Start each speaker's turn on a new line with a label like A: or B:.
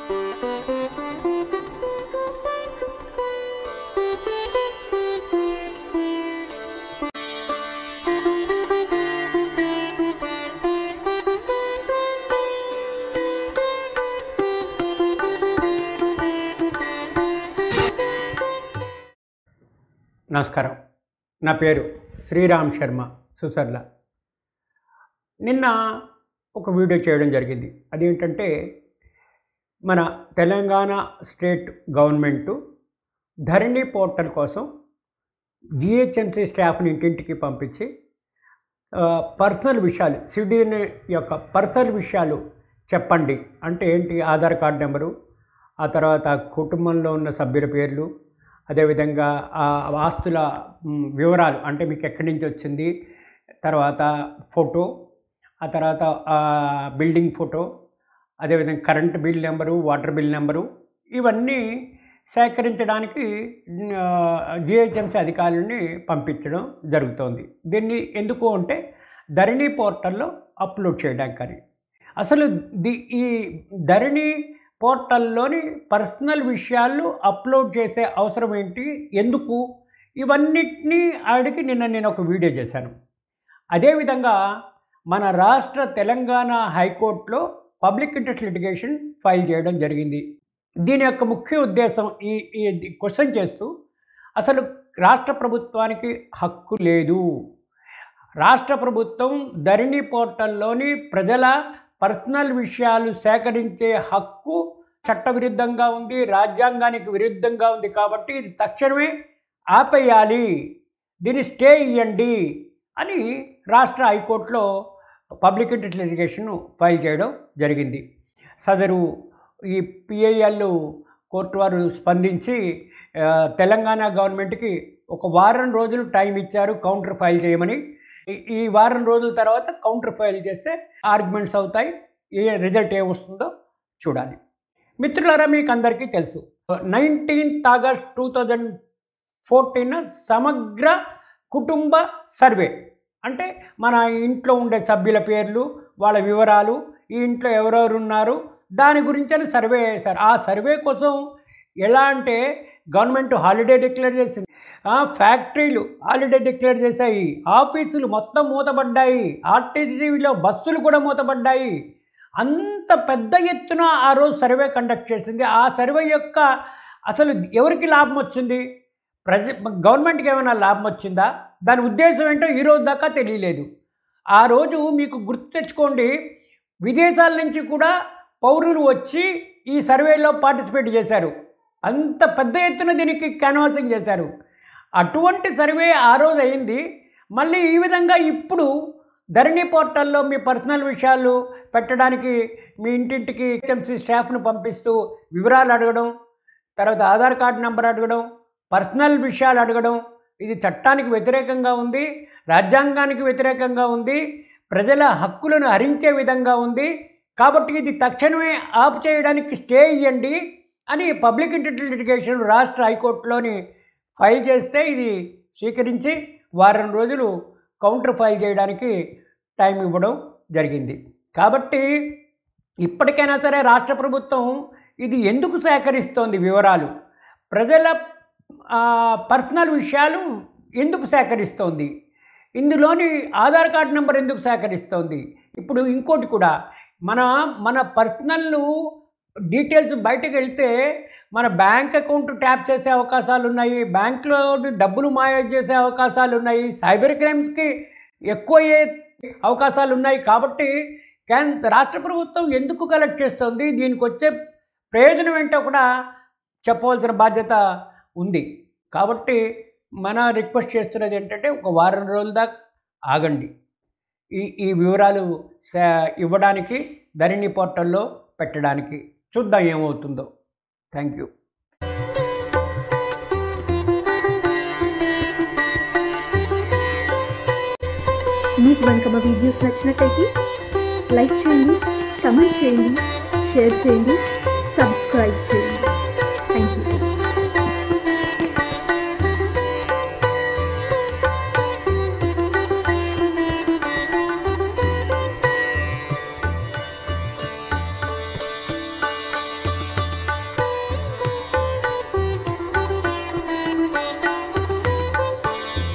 A: నమస్కారం నా పేరు శ్రీరామ్ శర్మ సుసర్ల నిన్న ఒక వీడియో చేయడం జరిగింది అదేంటంటే మన Telangana state government Dharani portal కోసం జిహెచ్ఎంసీ స్టాఫ్ని ఇంటింటికి పంపించి ఆ, పర్సనల్ విషయాలు సిడిఎన్ యొక్క పర్సనల్ విషయాలు చెప్పండి అంటే ఏంటి ఆధార్ కార్డ్ నెంబరు ఆ తర్వాత కుటుంబంలో ఉన్న సభ్యుల పేర్లు అదేవిధంగా ఆ ఆస్తుల మ్, వివరాలు అంటే మీకు ఎక్కడి నుంచి వచ్చింది తర్వాత ఫోటో ఆ తర్వాత ఆ బిల్డింగ్ ఫోటో అదేవిధంగా current bill number water bill number ఇవన్నీ సేకరించడానికి జిహెచ్ఎంసీ అధికారులని పంపించడం జరుగుతోంది దీన్ని ఎందుకు అంటే ధరణి పోర్టల్లో అప్లోడ్ చేయడానికి అని అసలు ది ఈ ధరణి పోర్టల్లోని పర్సనల్ విషయాలు అప్లోడ్ చేసే అవసరం ఏంటి ఎందుకు ఇవన్నిటినీ అడిగి నిన్న నేను ఒక వీడియో చేశాను అదేవిధంగా మన రాష్ట్ర తెలంగాణ హైకోర్టులో పబ్లిక్ ఇంట్రెస్ట్ లిటిగేషన్ ఫైల్ చేయడం జరిగింది దీని యొక్క ముఖ్య ఉద్దేశం ఈ ఈ క్వశ్చన్ చేస్తూ అసలు రాష్ట్ర ప్రభుత్వానికి హక్కు లేదు రాష్ట్ర ప్రభుత్వం ధరణి పోర్టల్లోని ప్రజల పర్సనల్ విషయాలు సేకరించే హక్కు చట్టవిరుద్ధంగా ఉంది రాజ్యాంగానికి విరుద్ధంగా ఉంది కాబట్టి ఇది తక్షణమే ఆపేయాలి దీన్ని స్టే ఇవ్వండి అని రాష్ట్ర హైకోర్టులో పబ్లిక్ ఇంట్రెస్ట్ లిటిగేషన్ ఫైల్ చేయడం జరిగింది సదరు ఈ పిఐఎల్ కోర్టు వారు స్పందించి ఆ, తెలంగాణ గవర్నమెంట్కి ఒక వారం రోజులు టైం ఇచ్చారు కౌంటర్ ఫైల్ చేయమని ఈ- ఈ వారం రోజుల తర్వాత కౌంటర్ ఫైల్ చేస్తే ఆర్గ్యుమెంట్స్ అవుతాయి ఏ రిజల్ట్ ఏమొస్తుందో చూడాలి మిత్రులారా మీకు అందరికీ తెలుసు nineteenth August two thousand fourteen సమగ్ర కుటుంబ సర్వే అంటే మన ఇంట్లో ఉండే సభ్యుల పేర్లు వాళ్ళ వివరాలు ఈ ఇంట్లో ఎవరెవరు ఉన్నారు దాని గురించి అని సర్వే చేశారు ఆ సర్వే కోసం ఎలా అంటే గవర్నమెంట్ హాలిడే డిక్లేర్ చేసింది ఆ, ఫ్యాక్టరీలు హాలిడే డిక్లేర్ చేశాయి ఆఫీసులు మొత్తం మూతపడ్డాయి ఆర్టీసీలో బస్సులు కూడా మూతపడ్డాయి అంత పెద్ద ఎత్తున ఆ రోజు సర్వే కండక్ట్ చేసింది ఆ సర్వే యొక్క అసలు ఎవరికి లాభం వచ్చింది ప్రజ గవర్నమెంట్కి ఏమైనా లాభం వచ్చిందా దాని ఉద్దేశం ఏంటో ఈ రోజు దాకా తెలియలేదు ఆ రోజు మీకు గుర్తు తెచ్చుకోండి విదేశాల నుంచి కూడా పౌరులు వచ్చి ఈ సర్వేలో పార్టిసిపేట్ చేశారు అంత పెద్ద ఎత్తున దీనికి క్యాన్వాసింగ్ చేశారు అటువంటి సర్వే ఆ రోజు అయింది మళ్ళీ ఈ విధంగా ఇప్పుడు ధరణి పోర్టల్లో మీ పర్సనల్ విషయాలు పెట్టడానికి మీ ఇంటింటికి హెచ్ఎంసీ స్టాఫ్ను పంపిస్తూ వివరాలు అడగడం తర్వాత ఆధార్ కార్డు నెంబర్ అడగడం పర్సనల్ విషయాలు అడగడం ఇది చట్టానికి వ్యతిరేకంగా ఉంది రాజ్యాంగానికి వ్యతిరేకంగా ఉంది ప్రజల హక్కులను హరించే విధంగా ఉంది కాబట్టి ఇది తక్షణమే ఆపు చేయడానికి స్టే ఇవ్వండి అని పబ్లిక్ ఇంట్రెస్ట్ లిటిగేషన్ రాష్ట్ర హైకోర్టులోని ఫైల్ చేస్తే ఇది స్వీకరించి వారం రోజులు కౌంటర్ ఫైల్ చేయడానికి టైం ఇవ్వడం జరిగింది కాబట్టి ఇప్పటికైనా సరే రాష్ట్ర ప్రభుత్వం ఇది ఎందుకు సేకరిస్తోంది వివరాలు ప్రజల ఆ, పర్సనల్ విషయాలు ఎందుకు సేకరిస్తోంది ఇందులోని ఆధార్ కార్డు నెంబర్ ఎందుకు సేకరిస్తోంది ఇప్పుడు ఇంకోటి కూడా మన మన పర్సనల్ డీటెయిల్స్ బయటకు వెళ్తే మన బ్యాంక్ అకౌంట్ ట్యాప్ చేసే అవకాశాలు ఉన్నాయి బ్యాంక్లో డబ్బులు మాయ చేసే అవకాశాలు ఉన్నాయి సైబర్ క్రైమ్స్కి ఎక్కువ అయ్యే అవకాశాలు ఉన్నాయి కాబట్టి కేన్ రాష్ట్ర ప్రభుత్వం ఎందుకు కలెక్ట్ చేస్తుంది దీనికి వచ్చే ప్రయోజనం ఏంటో కూడా చెప్పవలసిన బాధ్యత ఉంది కాబట్టి మన రిక్వెస్ట్ చేస్తున్నది ఏంటంటే ఒక వారం రోజుల దాకా ఆగండి ఈ ఈ వివరాలు స- ఇవ్వడానికి ధరణి పోర్టల్లో పెట్టడానికి చూద్దాం ఏమవుతుందో థ్యాంక్ యూ
B: మీకు కనుక మా వీడియోస్ నచ్చినట్టయితే లైక్ చేయండి కమెంట్ చేయండి షేర్ చేయండి సబ్స్క్రైబ్ చేయండి